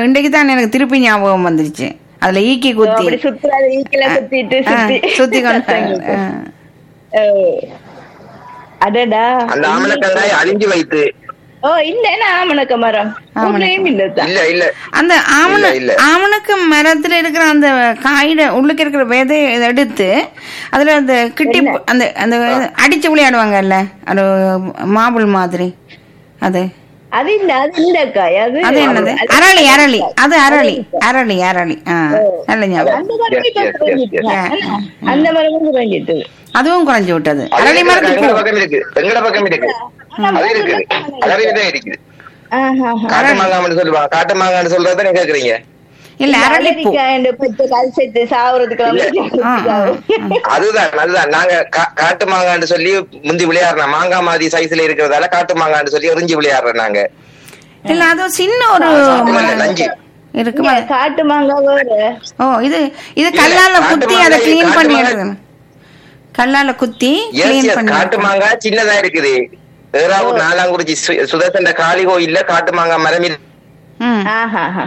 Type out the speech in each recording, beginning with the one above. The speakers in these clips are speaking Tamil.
இன்றைக்கு தான் எனக்கு திருப்பி ஞாபகம் வந்துருச்சு அதுல ஈக்கி குத்தி அப்படி சுத்துறாரு ஈக்கில குத்திட்டு ஆ, சுத்தி சுத்தி கொண்டு சத்தம் ஆ. ஓ. அடடா அந்த ஆமணக்கங்காய் அழிஞ்சு வைத்து ஓ இல்ல என்ன ஆமணக்க மரம் ஊர்லயும் இல்லதான் இல்ல இல்ல அந்த ஆமண இல்ல, இல்ல. ஆமணக்கு மரத்துல இருக்கிற அந்த காயிட உள்ளுக்கு இருக்கிற விதை இதை எடுத்து அதுல அந்த கிட்டி அந்த அந்த அடிச்சு விளையாடுவாங்கல்ல அது மாபிள் மாதிரி அது அது இல்ல அது இந்த காய் அது அது என்னது அரளி அரளி அது அரளி அரளி அரளி ஆ நல்ல ஞாபகம் அந்த மரம் Yes, இப்ப yes, yes, குறைஞ்சிட்டு yes. ஆனா, அந்த மரமும் குறைஞ்சிட்டு அதுவும் குறைஞ்சு விட்டது அது அரளி எங்கட மரத்துக்கு பக்கம் இருக்கு எங்கட பக்கம் இருக்கு அது இருக்குது அலறிதான் இருக்குது ஆஹா காட்டு மாங்கான்னு சொல்லுவாங்க காட்டு மாங்கான்னு சொல்றத கேக்குறீங்க இல்ல அரளிப்பூ அலரிக்காய் பச்சை கல் செத்து சாவுறதுக்கு ஆ, ஆ, ஆ. அதுதான் அதுதான் நாங்க கா- காட்டு மாங்கான்னு சொல்லி முந்தி விளையாடுறோம் மாங்காய் மாதிரி சைஸ்ல இருக்கிறதால காட்டு மாங்கான்னு சொல்லி எரிஞ்சு விளையாடுறோம் நாங்க இல்ல அது சின்ன ஒரு இல்ல, நஞ்சு இருக்கு இங்க காட்டு மாங்காய் வேற ஓ இது இது கல்லால காட்டு குத்தி மாங்காய், அதை கிளீன் காட்டு பண்ணி மாங்காய். எடுக்கணும் கல்லால குத்தி எஸ் கிளீன் எஸ் பண்ணி காட்டு எடுக்கணும். மாங்காய் சின்னதா இருக்குது ஏறாவூர் நாலாங்குறிச்சி சு- சுதர்சன காளி கோயில்ல காட்டு மாங்காய் மரம் இருக்கு. ம் ஆஹா ஆஹா.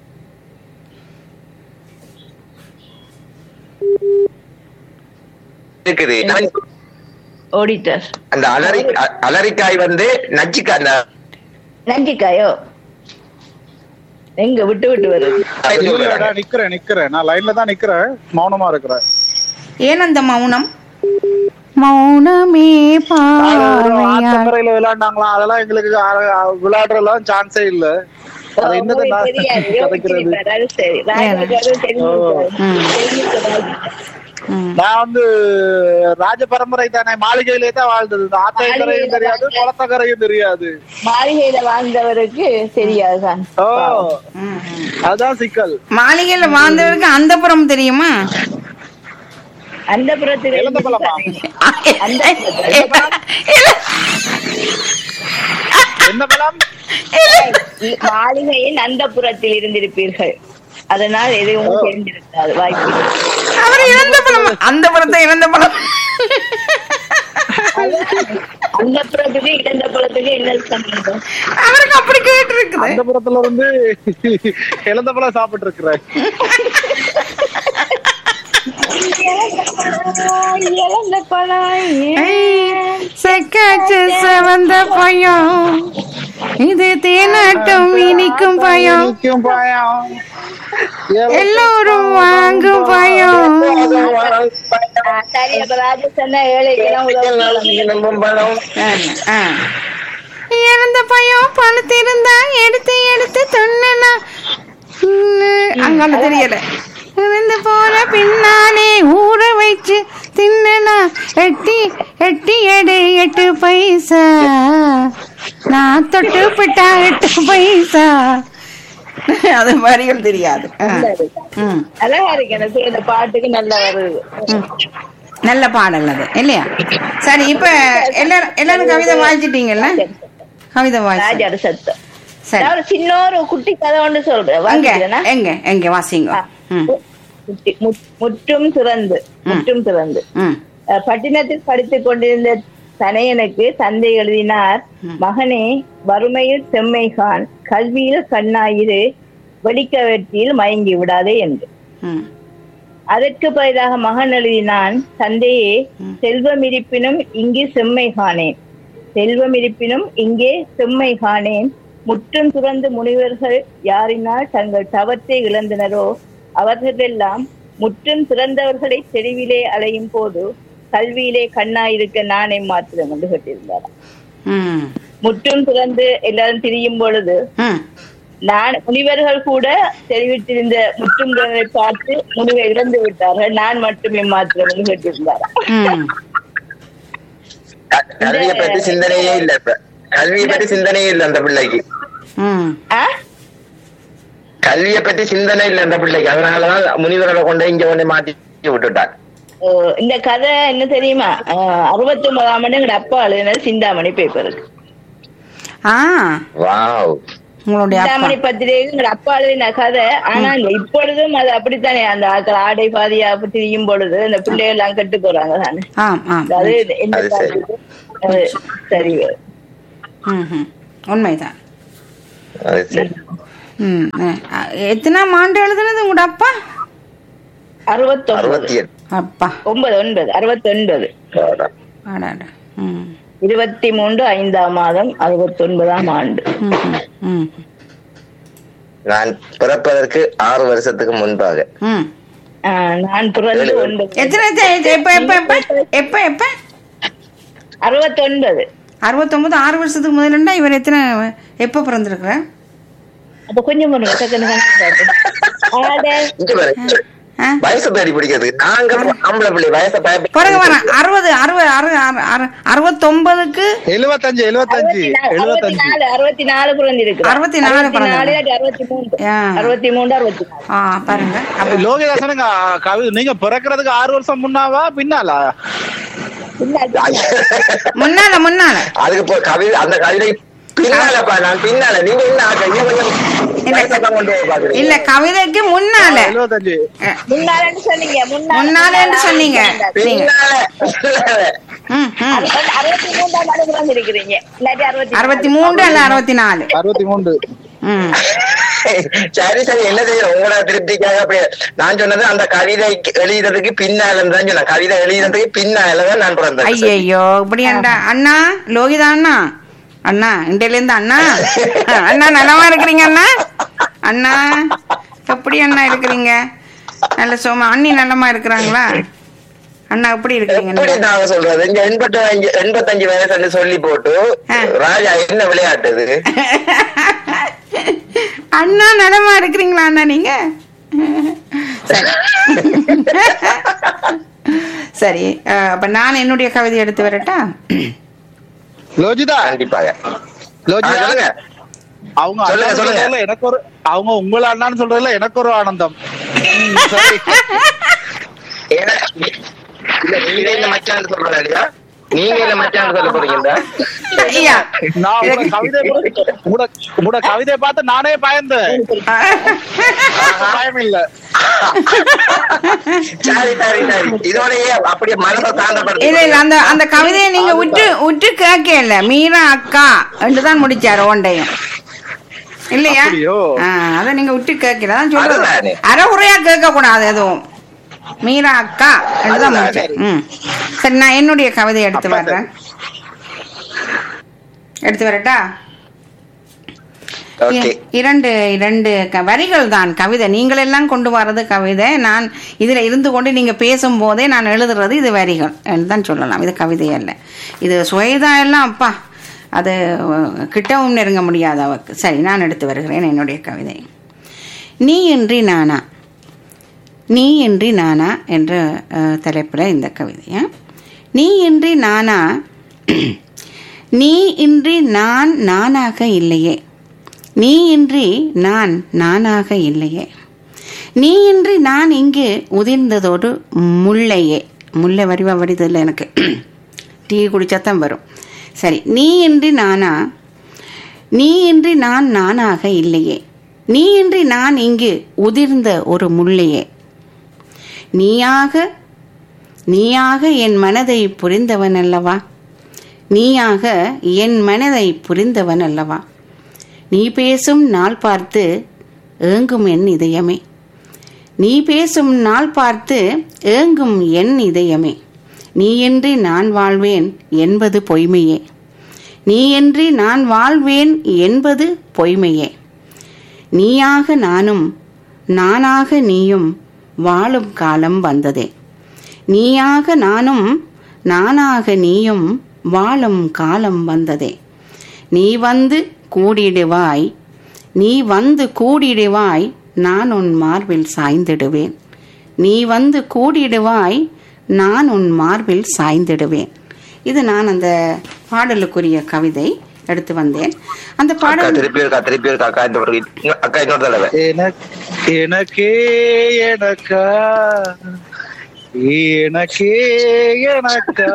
இருக்குது ஓடிட்டார் அந்த அலரி அ- அலரிக்காய் வந்து நச்சுக்காய் அந்த நஞ்சிக்காயோ எங்க விட்டு விட்டு வருது இல்லடா, நிக்கிறேன் நிக்கிறேன் நான் லைன்ல தான் நிக்கிறேன் மௌனமா இருக்கிறேன் ஏன் அந்த மௌனம் மௌனமே பார்வையா ஆத்தங்கரையில விளையாண்டாங்களாம் அதெல்லாம் எங்களுக்கு ஆ- ஆ- விளையாடுறதுலாம் சான்ஸே இல்ல அது என்னது உங்களுக்கு நான் தெரியாது, கதைக்கிறது யோசிச்சிருப்பாரு, அது சரி. ராஜாவுக்கு அது தெரிஞ்சிருக்காது. ம். தெரிஞ்சிருக்காது. ம். நான் வந்து ராஜ பரம்பரை தானே மாளிகையிலே தான் வாழ்ந்தது இந்த ஆத்தங்கரையும் தெரியாது குளத்தக்கரையும் தெரியாது மாளிகையில வாழ்ந்தவருக்கு தெரியாதுதான் ஓ ம், ம். அதுதான் சிக்கல் மாளிகையில வாழ்ந்தவருக்கு அந்த புறம் தெரியுமா அந்த புறத்தில் இழந்த பழமா? என்ன பலம் மாளிகையின் அந்த புறத்தில் இருந்திருப்பீர்கள் அதனால் எதுவும் தெரிந்திருக்காது வாய்ப்பு இல்லை. அவர் இறந்த பழம் அந்த புறத்தை இறந்த பழம் அந்த புறத்துக்கு இழந்த புறத்துக்கு என்ன சம்பந்தம் அவருக்கு அப்படி கேட்டு இருக்குது அந்த புறத்துல இருந்து இழந்த பழம் சாப்பிட்டு இருக்கிறேன் இழந்த பழம் செக்காச்சு செவந்த பயம் இது தேனாட்டம் இனிக்கும் பயம் நிக்கும் பயம் எல்லோரும் வாங்கும் பயம் ஆ, சரி அப்ப ராஜஸ்தான ஏழைக்கெல்லாம் உதவும் ஆ. இறந்த பயம் பழுத்திருந்தா எடுத்து எடுத்து தொண்ணனா அங்கால தெரியல இறந்து போற பின்னாலே ஊற வச்சு தின்னனா எட்டி எட்டி எடு எட்டு பைசா நான் தொட்டு விட்டா எட்டு பைசா அது வரிகள் தெரியாது ஆ. ம் அழகா இருக்கு எனக்கு இந்த பாட்டுக்கு நல்லா வருது ம். நல்ல பாடல் அது இல்லையா சரி இப்ப எல்லாரும் எல்லாரும் கவிதை வாசிச்சிட்டீங்கல்ல கவிதை வாசி ராஜாடு சத்தம் சரி நான் ஒரு சின்ன ஒரு குட்டி கதை ஒன்று சொல்றேன் எங்க வாசிக்கிறேனா? எங்க எங்க வாசிங்க ம் குட்டி- முத்- முற்றும் திறந்து முற்றும் திறந்து ம் அஹ், பட்டினத்தில் படித்துக் கொண்டிருந்த தனையனுக்கு தந்தை எழுதினார் மகனே வறுமையில் செம்மைகான் கல்வியில் கண்ணாயிரு வெடிக்க வெற்றியில் மயங்கி விடாதே என்று ம் அதற்கு பதிலாக மகன் எழுதினான் தந்தையே செல்வம் இருப்பினும் இங்கு செம்மை காணேன் செல்வம் இருப்பினும் இங்கே செம்மை காணேன் முற்றும் துறந்து முனிவர்கள் யாரினால் தங்கள் தவத்தை இழந்தனரோ அவர்களெல்லாம் முற்றும் திறந்தவர்களை தெருவிலே அலையும் போது கல்வியிலே கண்ணாயிருக்க நானே மாத்திரம் என்று கேட்டிருந்தார் ம் முற்றும் திறந்து எல்லாரும் திரியும் பொழுது ம் நான் முனிவர்கள் கூட தெரிவித்திருந்த முற்றும் திறனை பார்த்து முனிவை இழந்து விட்டார்கள் நான் மட்டுமே மாத்திரம் என்று கேட்டிருந்தார் ம் க- கல்வியை பத்தி சிந்தனையே இல்ல இப்ப கல்வியை பத்தி சிந்தனையே இல்ல அந்த பிள்ளைக்கு ம் ஆ? கல்வியை பத்தி சிந்தனை இல்ல அந்த பிள்ளைக்கு அதனாலதான் முனிவர்களை கொண்டு இங்க கொண்டு மாட்டி விட்டுட்டார் ஓ, இந்த கதை என்ன தெரியுமா அறுபத்தி ஒன்பதாம் ஆண்டு எங்க அப்பா எழுதினது சிந்தாமணி பேப்பருக்கு ஆ வாவ் உங்களுடைய அப்பா சிந்தாமணி பத்திரிகை எங்க அப்பா எழுதின கதை ஆனா இந்த இப்பொழுதும் அது அப்படித்தானே அந்த ஆட்கள் ஆடை பாதியா திரியும் பொழுது இந்த பிள்ளைகள் எல்லாம் கெட்டு போறாங்க தானே ஆம் ஆம் அது என்ன அது சரி. அது சரி ம் ம் உண்மைதான் அது சரி ம் அஹ், எத்தனாம் ஆண்டு எழுதுனது உங்களோட அப்பா அறுபத்தொன்பது அறுபத்தி எட்டு அப்பா ஒன்பது ஒன்பது அறுபத்தி ஒன்பது ஆடாடா ம் இருபத்தி மூன்று ஐந்தாம் மாதம் அறுபத்தி ஒன்பதாம் ஆண்டு ம், ம், ம் நான் பிறப்பதற்கு ஆறு வருஷத்துக்கு முன்பாக ம் ஆஹ், நான் பிறந்து ஒன்பது எத்தனை எத்தனை- எப்ப எப்ப எப்ப எப்ப எப்ப அறுபத்தி ஒன்பது அறுபத்தொன்பது ஆறு வருஷத்துக்கு முதலுண்டா இவர் எத்தனை எப்ப பிறந்திருக்கிறார் அப்ப கொஞ்சம் பண்ணுங்க டக்குனு கணக்கு பார்த்து. ஆட, இங்க பாரு. ஆ? வயசு தேடி பிடிக்கிறது நாங்க ஆம்பளை பிள்ளை வயசை பிறகு வரேன் அறுபது அறுபது அறு- அறு- அறு- அறுபத்தொன்பதுக்கு எழுபத்தஞ்சு எழுபத்தஞ்சு அறுபத்தி நாலு, அறுபத்தி எழுபத்தஞ்சு நாலு அறுபத்தி நாலு பிறந்து இருக்கு அறுபத்தி நாலு பிறந்தது. அறுபத்தி மூன்று ஆ. அறுபத்தி மூன்று அறுபத்தி நாலு ஆ பாருங்க அப்ப லோகிதாசனுங்க கவி நீங்க பிறக்கிறதுக்கு ஆறு வருஷம் முன்னாவா பின்னாலா முன்னால முன்னால அதுக்கு போ கவிதை அந்த கவிதை பின்னாலப்பா நான் பின்னால நீங்க என்ன ஆக்க- இன்னும் கொஞ்சம் வயசை தான் கொண்டு போய் பாக்குறீங்க இல்ல கவிதைக்கு முன்னால எழுபத்தஞ்சு அஹ், முன்னாலன்னு சொன்னீங்க முன்னாலன்னு சொன்னீங்க நீங்க பின்னால பின்னால. ம், ம். அறுபத்தி மூன்றாம் ஆண்டு பிறந்து இருக்கிறீங்க இல்லாட்டி அறுபத்தி அறுபத்தி மூன்று அல்ல அறுபத்தி நாலு அறுபத்தி மூன்று ம் சரி சரி என்ன செய்யணும் உங்களோட திருப்திக்காக அப்படி நான் சொன்னது அந்த கவிதை எழுதுறதுக்கு பின்னால தான் சொன்னேன் கவிதை எழுதுறதுக்கு பின்னால தான் நான் பிறந்தேன் ஐயையோ இப்படி அண்டா அண்ணா லோகிதா அண்ணா அண்ணா இன்றையில இருந்து அண்ணா அஹ், அண்ணா நலமா இருக்கிறீங்க அண்ணா அண்ணா எப்படி அண்ணா இருக்கிறீங்க நல்ல சோமா அண்ணி நலமா இருக்கிறாங்களா அண்ணா எப்படி இருக்கிறீங்க எப்படி நீங்க? நாங்க சொல்றது இங்க எண்பத்தி அஞ்சு எண்பத்தஞ்சு வயசுன்னு சொல்லி போட்டு ஆ. ராஜா என்ன விளையாட்டுது அண்ணா நலமா இருக்கிறீங்களா அண்ணா நீங்க சரி சரி அஹ், அப்ப நான் என்னுடைய கவிதை எடுத்து வரட்டா லோஜிதா கண்டிப்பாக ஆ, லோஜிதா சொல்லுங்க அவங்க சொல்லுங்க, அண்ணன் சொல்லுங்க. சொல்றதுல எனக்கு ஒரு அவங்க உங்களை அண்ணான்னு சொல்றதுல எனக்கு ஒரு ஆனந்தம் ம், சரி ஏன்னா, இல்ல நீங்க என்ன மச்சான் சொல்றதா இல்லையா நீங்க என்ன மச்சான் சொல்ல போறீங்க ஐயா நான் உங்களோட கவிதை உங்களோட உங்களோட கவிதை பார்த்து நானே பயந்தேன் பயம் இல்ல சரி சரி சரி இதோடயே அப்படியே மனசை இல்ல சாந்தப்படுத்தி இல்ல அந்த அந்த கவிதையை நீங்க உற்று உற்று கேட்கல மீரா அக்கா என்றுதான் முடிச்சாரு ஒண்டையும் இல்லையா அப்படியோ? ஆ, அத நீங்க விட்டு கேட்கல அதான் சொல்றது அதுதானே. அறகுறையா கேட்க கூடாது எதுவும் மீரா அக்கா என்றுதான் அதுதான் முடிச்சேன் ம் சரி நான் என்னுடைய கவிதை எடுத்து அப்பா வர்றேன் எடுத்து வரட்டா ஓகே இ- இரண்டு இரண்டு க- வரிகள் தான் கவிதை நீங்கள் எல்லாம் கொண்டு வர்றது கவிதை நான் இதுல இருந்து கொண்டு நீங்க பேசும்போதே நான் எழுதுறது இது வரிகள் என்று தான் சொல்லலாம் இது கவிதை அல்ல இது சுவேதா எல்லாம் அப்பா அது அஹ், கிட்டவும் நெருங்க முடியாது அவக்கு சரி நான் எடுத்து வருகிறேன் என்னுடைய கவிதை நீ இன்றி நானா நீ இன்றி நானா என்ற அஹ், தலைப்புல இந்த கவிதை ஆ? நீ இன்றி நானா நீ இன்றி நான் நானாக இல்லையே நீ இன்றி நான் நானாக இல்லையே நீ இன்றி நான் இங்கு உதிர்ந்ததோடு முல்லையே முல்லை வடிவா வருதில்லை எனக்கு டீ குடிச்சாதான் வரும் சரி நீ இன்றி நானா நீ இன்றி நான் நானாக இல்லையே நீ இன்றி நான் இங்கு உதிர்ந்த ஒரு முல்லையே நீயாக நீயாக என் மனதை புரிந்தவன் அல்லவா நீயாக என் மனதை புரிந்தவன் அல்லவா நீ பேசும் நாள் பார்த்து ஏங்கும் என் இதயமே நீ பேசும் நாள் பார்த்து ஏங்கும் என் இதயமே நீயின்றி நான் வாழ்வேன் என்பது பொய்மையே நீயின்றி நான் வாழ்வேன் என்பது பொய்மையே நீயாக நானும் நானாக நீயும் வாழும் காலம் வந்ததே நீயாக நானும் நானாக நீயும் வாழும் காலம் வந்ததே நீ வந்து கூடிடுவாய் நீ வந்து கூடிடுவாய் நான் உன் மார்பில் சாய்ந்திடுவேன் நீ வந்து கூடிடுவாய் நான் உன் மார்பில் சாய்ந்திடுவேன் இது நான் அந்த பாடலுக்குரிய கவிதை எடுத்து வந்தேன் அந்த அக்கா பாடல் திருப்பி இருக்கா திருப்பி இருக்கா அக்கா இந்த ஒரு இன்னும் அக்கா இன்னொரு தடவை எனக்கு எனக்கே எனக்கா எனக்கே எனக்கா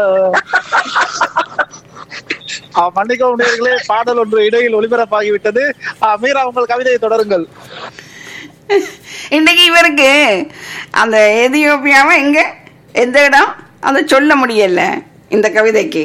ஆ, மன்னிக்கவும் நேயர்களே பாடல் ஒன்று இடையில் ஒளிபரப்பாகிவிட்டது ஆ, மீரா உங்கள் கவிதையை தொடருங்கள் இன்னைக்கு இவருக்கு அந்த எதியோப்பியாவை எங்க எந்த இடம் அதை சொல்ல முடியல இந்த கவிதைக்கு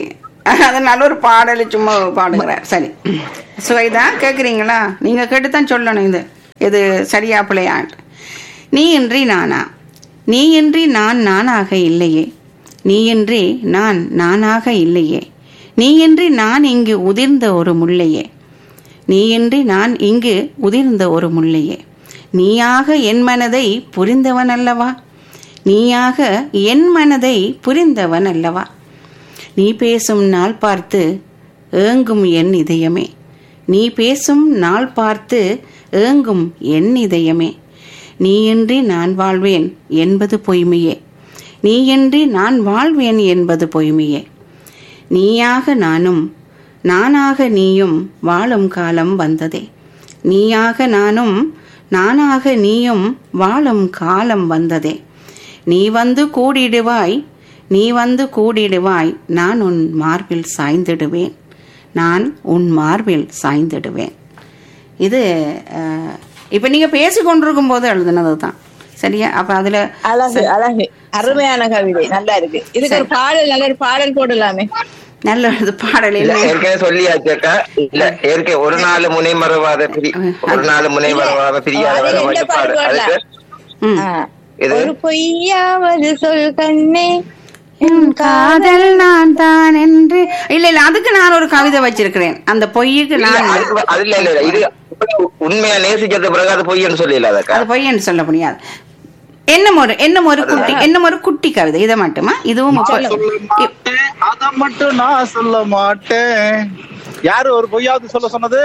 அதனால ஒரு பாடல் சும்மா பாடுகிறார் சரி சுவைதா கேட்குறீங்களா நீங்கள் கேட்டுத்தான் சொல்லணும் இது இது சரியா பிள்ளையான் நீ இன்றி நானா நீ இன்றி நான் நானாக இல்லையே நீ இன்றி நான் நானாக இல்லையே நீ இன்றி நான் இங்கு உதிர்ந்த ஒரு முல்லையே நீ இன்றி நான் இங்கு உதிர்ந்த ஒரு முல்லையே நீயாக என் மனதை புரிந்தவன் அல்லவா நீயாக என் மனதை புரிந்தவன் அல்லவா நீ பேசும் நாள் பார்த்து ஏங்கும் என் இதயமே நீ பேசும் நாள் பார்த்து ஏங்கும் என் இதயமே நீயின்றி நான் வாழ்வேன் என்பது பொய்மையே நீயின்றி நான் வாழ்வேன் என்பது பொய்மையே நீயாக நானும் நானாக நீயும் வாழும் காலம் வந்ததே நீயாக நானும் நானாக நீயும் வாழும் காலம் வந்ததே நீ வந்து கூடிடுவாய் நீ வந்து கூடிடுவாய் நான் உன் மார்பில் சாய்ந்திடுவேன் நான் உன் மார்பில் சாய்ந்திடுவேன் இது அஹ், இப்ப நீங்க பேசி கொண்டிருக்கும் போது எழுதுனது தான் சரியா அப்ப அதுல அழகு அழகு அருமையான கவிதை நல்லா இருக்கு இதுக்கு ஒரு பாடல் நல்ல ஒரு பாடல் போடலாமே நல்ல இது பாடல் இல்ல இல்லை ஏற்கனவே சொல்லியாச்சக்கா இல்ல ஏற்கனவே ஒரு நாள் முனை மறவாத பிரி ஒரு நாள் முனை மறவாத பிரியாத அது வர எந்த மட்டும் பாடு பாட்டு அதுக்கு ம். ஆ. இது ஒரு பொய்யாவது சொல் கண்ணே என் காதல் நான் தான் என்று இல்ல இல்ல அதுக்கு நான் ஒரு கவிதை வச்சிருக்கிறேன் அந்த பொய்யுக்கு இல்ல, நான் அதுக்கு- அது இல்ல இல்ல இல்ல. இது உண்மையா நேசிக்கிறது பிறகு அது பொய்ன்னு சொல்லிடலாதக்கா அது பொய்ன்னு சொல்ல முடியாது என்னும் ஒரு என்னும் ஒரு குட்டி என்னும் ஒரு குட்டி கவிதை இதை மட்டுமா இதுவும் முப்ப- இ- அத மட்டும் நான் சொல்ல மாட்டேன் யாரு ஒரு பொய்யாவது சொல்ல சொன்னது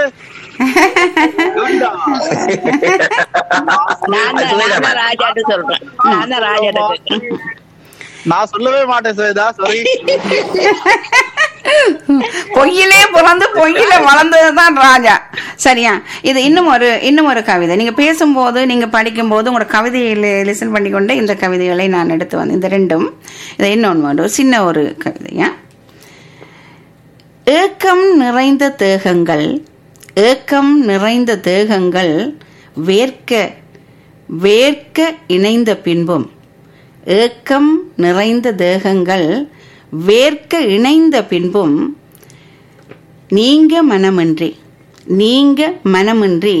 நான் தான் நான் தான் ராஜாட்டு சொல்றேன் நான் தான் ராஜாட்ட கேட்கிறேன். நான் சொல்லவே மாட்டேன் சுவேதா சாரி பொய்யிலே பிறந்து பொய்யில வளர்ந்ததுதான் ராஜா சரியா இது இன்னும் ஒரு இன்னும் ஒரு கவிதை நீங்க பேசும்போது நீங்க படிக்கும்போது உங்களோட கவிதையில லிசன் பண்ணிக்கொண்டு இந்த கவிதைகளை நான் எடுத்து வந்தேன் இந்த ரெண்டும் இது இன்னொன்று ஒரு சின்ன ஒரு கவிதையா ஏக்கம் நிறைந்த தேகங்கள் ஏக்கம் நிறைந்த தேகங்கள் வேர்க்க வேர்க்க இணைந்த பின்பும் ஏக்கம் நிறைந்த தேகங்கள் வேர்க்க இணைந்த பின்பும் நீங்க மனமின்றி நீங்க மனமின்றி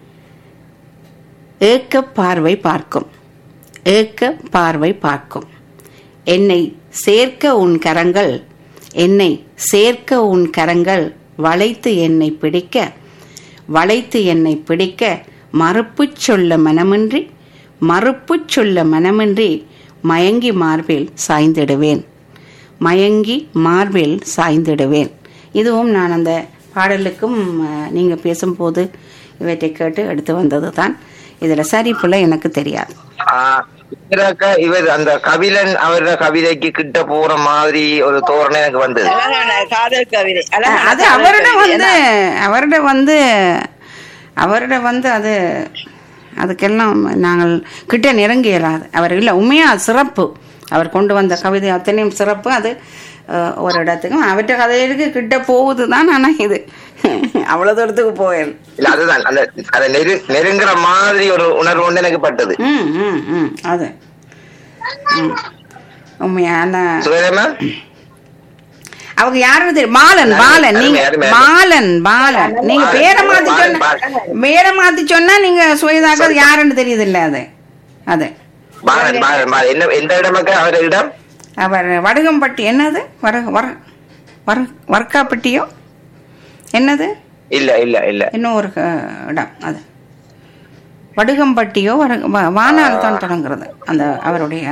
ஏக்க பார்வை பார்க்கும் ஏக்க பார்வை பார்க்கும் என்னை சேர்க்க உன் கரங்கள் என்னை சேர்க்க உன் கரங்கள் வளைத்து என்னை பிடிக்க வளைத்து என்னை பிடிக்க மறுப்புச் சொல்ல மனமின்றி மறுப்புச் சொல்ல மனமின்றி மயங்கி மார்பில் சாய்ந்திடுவேன் மயங்கி மார்பில் சாய்ந்திடுவேன் இதுவும் நான் அந்த பாடலுக்கும் அஹ், நீங்க பேசும்போது இவற்றை கேட்டு எடுத்து வந்தது தான் இதுல சரி புள்ள எனக்கு தெரியாது ஆஹ் இவராக்கா இவர் அந்த கபிலன் அவரோட கவிதைக்கு கிட்ட போற மாதிரி ஒரு தோரணை எனக்கு வந்தது அழகான காதல் கவிதை அழகான அது காதல் அவரோட கவிதை. வந்து அவரோட வந்து அவரோட வந்து அது அதுக்கெல்லாம் நாங்கள் கிட்ட நெருங்கி இயலாது அவர் இல்லை உண்மையா அது சிறப்பு அவர் கொண்டு வந்த கவிதை அத்தனையும் சிறப்பு அது அஹ், ஒரு இடத்துக்கும் அவற்றை கதைகளுக்கு கிட்ட போகுது தான் ஆனால் இது அவ்வளோ தூரத்துக்கு போயிடல இல்ல அதுதான் அந்த அதை நெரு நெருங்குற மாதிரி ஒரு உணர்வு ஒன்று எனக்கு பட்டது ம் ம் ம் அது ம். உண்மையா அந்த சுவேதமா அவங்க யாருன்னு தெரியும் பாலன் பாலன் நீங்க அருமை, அருமை. பாலன் பாலன் நீங்க பாலன், பேரை மாத்தி பாலன், சொன்ன பாலன். பேரை மாத்தி சொன்னா நீங்க சுயதாக்க அது யாருன்னு தெரியுது இல்ல அது அது பாலன் பாலன் பாலன் என்ன எந்த இடமாக்கா அவர் இடம் அவர் வடுகம்பட்டி என்னது வர வர வர வர்க்காப்பட்டியோ என்னது இல்ல இல்ல இல்ல இன்னும் ஒரு அஹ், இடம் அது வடுகம்பட்டியோ வர வா- வானால் தான் தொடங்குறது அந்த அவருடைய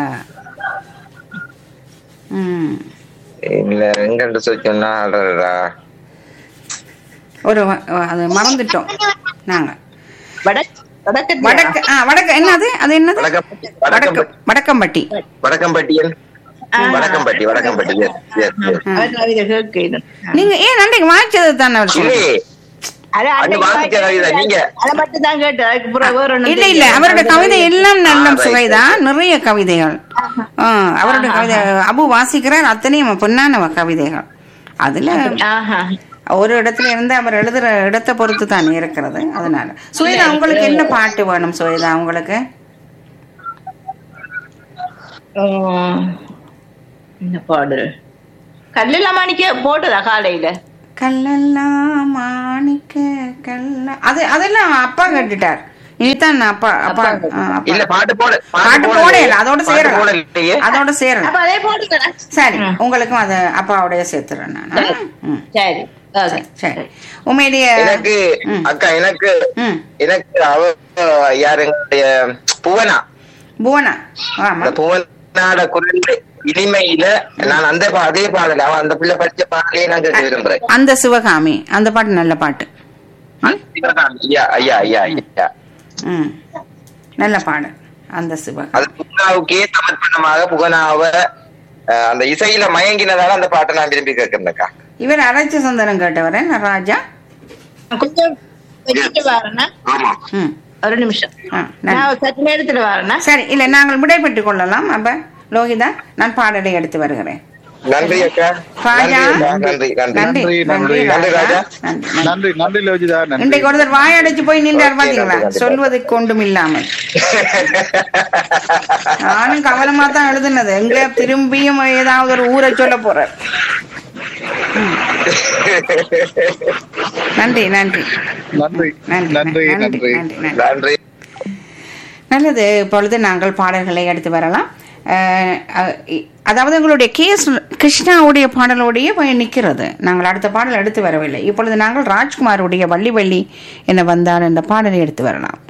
ம் இல்ல எங்கன்னு சொல்லி சொன்னா அடடா. ஒரு வ- அது மறந்துட்டோம் நாங்க வடக்கு வடக்கு வடக்கு ஆ வடக்கு என்னது அது என்னது வடக்கம் வடக்கு வடக்கம் Vadakkampatti வடக்கம்பட்டியன் Vadakkampatti Vadakkampatti yes, yes, yes. அவர் கவிதை கேட்கிறேன் நீங்க ஏன் அன்றைக்கு வாய்ச்சது தானே அவர் சொன்னார். இல்லையே அது அது அன்னைக்கு வாசிச்ச கவிதை, நீங்க. அதை மட்டும் தான் கேட்டு அதுக்கு பிறகு வேற ஒண்ணும் இல்ல இல்ல தெரியாது. அவரோட கவிதை எல்லாம் நல்ல ஆ, right. சுவைதான் நிறைய கவிதைகள் ஆ, அவரோட கவிதை அபு வாசிக்கிறார் அத்தனையும் பொன்னான கவிதைகள் அதுல ஆஹா ஒரு இடத்துல இருந்து அவர் எழுதுற இடத்தை பொறுத்து தான் இருக்கிறது அதனால சுவேதா உங்களுக்கு என்ன பாட்டு வேணும் சுவேதா உங்களுக்கு உம், என்ன பாடு கல்லில் மாணிக்க போட்டதா காலையில கல்லெல்லாம் மாணிக்க கல்ல அது அதெல்லாம் அப்பா கேட்டுட்டார் இனிதான் அப்பா அப்பா ஆ, அப்பா. இல்ல பாட்டு போட பாட்டு போடல அதோட பாட்டு சேரலாம் போடலையே அதோட சேரலாம் அப்ப அதே போட்டுக்கிறேன் சரி உங்களுக்கும் அது அப்பாவோடய சேர்த்துறேன் நான் ஆ? ம் சரி ஓகே சரி உண்மையிலேயே எனக்கு ம். அக்கா எனக்கு ம் எனக்கு அவ யாருடைய புவனா புவனா ஆமா அந்த புவனாட குரல் இனிமையில நான் அந்த பா- அதே பாடல அவன் அந்த பிள்ளை படிச்ச பாடலையே நான் கேட்க விரும்புறேன் அந்த சிவகாமி அந்த பாட்டு நல்ல பாட்டு ஐயா ஐயா ஐயா ஐயா ம் நல்ல பாடு அந்த சிவகாமி அது புகனாவுக்கே சமர்ப்பணமாக புகனாவ அஹ், அந்த இசையில மயங்கினதால அந்த பாட்டை நான் விரும்பி கேட்கிறேன்க்கா இவர் அரைச்ச சந்தனம் கேட்டவரே ராஜா கொஞ்சம் வச்சுட்டு வரேன்னா ஆமா ம் ஒரு நிமிஷம் ஆ நன்றி. நான் சற்று நேரத்துல வரேன்னா சரி இல்லை நாங்கள் விடைபெற்றுக் கொள்ளலாம் அப்ப லோகிதா நான் பாடலை எடுத்து வருகிறேன் நன்றி அக்கா ராஜா நன்றி அக்கா. நன்றி நன்றி நன்றி நன்றி, நன்றி நன்றி, ராஜா ராஜா. நன்றி நன்றி. நன்றி நன்றி லோஜிதா நன்றி இன்றைக்கு ஒருத்தர் வாயடைச்சு போய் நின்றார் ஓகே, பாத்தீங்களா நன்றி, நன்றி. சொல்வதற்கு ஒன்றும் இல்லாமல் நானும் கவனமா தான் எழுதுனது எங்க திரும்பியும் ஏதாவது ஒரு ஊரை சொல்ல போறார் ம். நன்றி நன்றி நன்றி நன்றி நன்றி நன்றி நன்றி நன்றி நன்றி நல்லது இப்பொழுது நாங்கள் பாடல்களை எடுத்து வரலாம் அஹ், அஹ், இ- அதாவது எங்களுடைய கேஸ் கிருஷ்ணாவுடைய பாடலோடைய போய் நிற்கிறது நாங்கள் அடுத்த பாடல் எடுத்து வரவில்லை இப்பொழுது நாங்கள் ராஜ்குமாருடைய வள்ளி வள்ளி என்ன வந்தார் என்ற பாடலை எடுத்து வரலாம்